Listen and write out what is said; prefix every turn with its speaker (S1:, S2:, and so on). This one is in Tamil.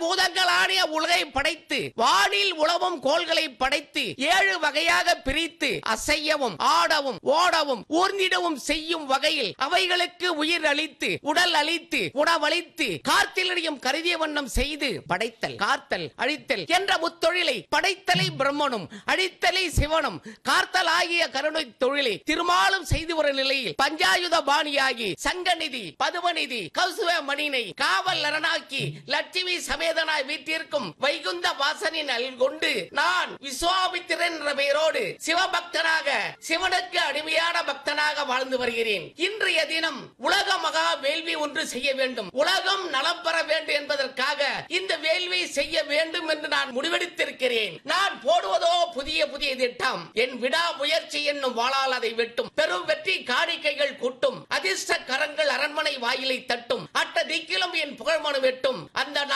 S1: பஞ்சபூதங்களாடிய உலகை படைத்து வானில் உழவும் கோள்களை படைத்து ஏழு வகையாக பிரித்து அசையவும் ஆடவும் ஓடவும் ஊர்ந்திடவும் செய்யும் வகையில் அவைகளுக்கு உயிர் அளித்து உடல் அளித்து உணவளித்து கார்த்திலையும் கருதிய வண்ணம் செய்து படைத்தல் காத்தல் அழித்தல் என்ற முத்தொழிலை படைத்தலை பிரம்மனும் அழித்தலை சிவனும் காத்தல் ஆகிய கருணை தொழிலை திருமாலும் செய்து வரும் நிலையில் பஞ்சாயுத பாணியாகி சங்கநிதி பதுமநிதி கௌசுவ மணினை காவல் அரணாக்கி லட்சுமி சமேதனாய் வீட்டிற்கும் வைகுந்த வாசனின் அருள் கொண்டு நான் விஸ்வாமித்திரன் என்ற பெயரோடு சிவபக்தனாக சிவனுக்கு அடிமையான பக்தனாக வாழ்ந்து வருகிறேன் இன்றைய தினம் உலக மகா வேள்வி ஒன்று செய்ய வேண்டும் உலகம் நலம் பெற வேண்டும் என்பதற்காக இந்த வேள்வி செய்ய வேண்டும் என்று நான் முடிவெடுத்திருக்கிறேன் நான் போடுவதோ புதிய புதிய திட்டம் என் விடா முயற்சி என்னும் வாழால் அதை வெட்டும் பெரும் வெற்றி காணிக்கைகள் கூட்டும் அதிர்ஷ்ட கரங்கள் அரண்மனை வாயிலை தட்டும் அட்ட திக்கிலும் என் புகழ்மனு வெட்டும் அந்த